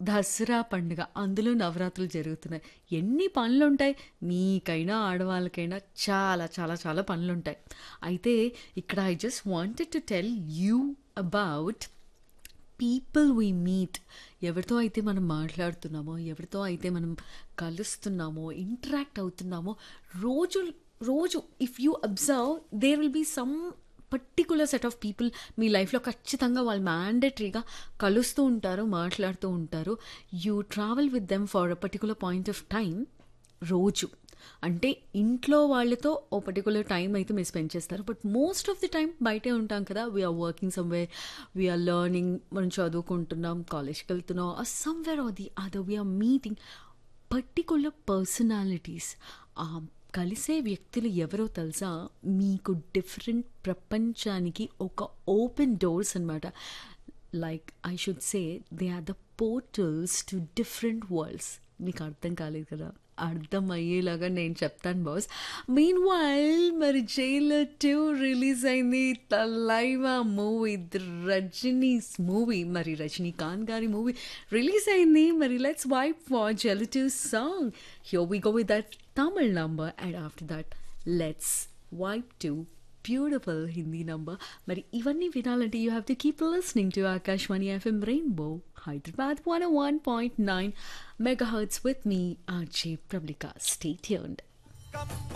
దసరా పండుగ అందులో నవరాత్రులు జరుగుతున్నాయి ఎన్ని పనులుంటాయి మీకైనా ఆడవాళ్ళకైనా చాలా చాలా చాలా పనులుంటాయి అయితే ఇక్కడ I just wanted to tell you about people we meet ఎవరితో అయితే మనం మాట్లాడుతున్నామో ఎవరితో అయితే మనం కలుస్తున్నామో ఇంటరాక్ట్ అవుతున్నామో రోజు రోజు if you observe there will be some particular set of people మీ లైఫ్లో ఖచ్చితంగా వాళ్ళు మ్యాండేటరీగా కలుస్తూ ఉంటారు మాట్లాడుతూ ఉంటారు you travel with them for a particular point of time రోజు అంటే ఇంట్లో వాళ్ళతో ఓ పర్టికులర్ టైం అయితే మీరు స్పెండ్ చేస్తారు but most of the time బయటే ఉంటాం కదా we're working somewhere we're learning మనం చదువుకుంటున్నాం కాలేజ్కి వెళ్తున్నాం somewhere are the other we're meeting particular personalities ఆ కలిసే వ్యక్తులు ఎవరో తెలుసా మీకు డిఫరెంట్ ప్రపంచానికి ఒక ఓపెన్ డోర్స్ అనమాట like I should say they are the portals to different worlds మీకు అర్థం కాలేదు కదా అర్థం అయ్యేలాగా నేను చెప్తాను బాస్ మీన్ వైల్ మరి జైలర్ టూ రిలీజ్ అయింది తలైవా మూవీ రజనీస్ మూవీ మరి రజనీకాంత్ గారి మూవీ రిలీజ్ అయింది మరి లెట్స్ వైప్ ఫార్ జెలిటివ్ song here we go with that Tamil number and after that let's vibe to beautiful Hindi number మరి ఇవన్నీ వినాలంటే you have to keep listening to Akashvani FM Rainbow Hyderabad one one point nine megahertz with me RJ Prablika stay tuned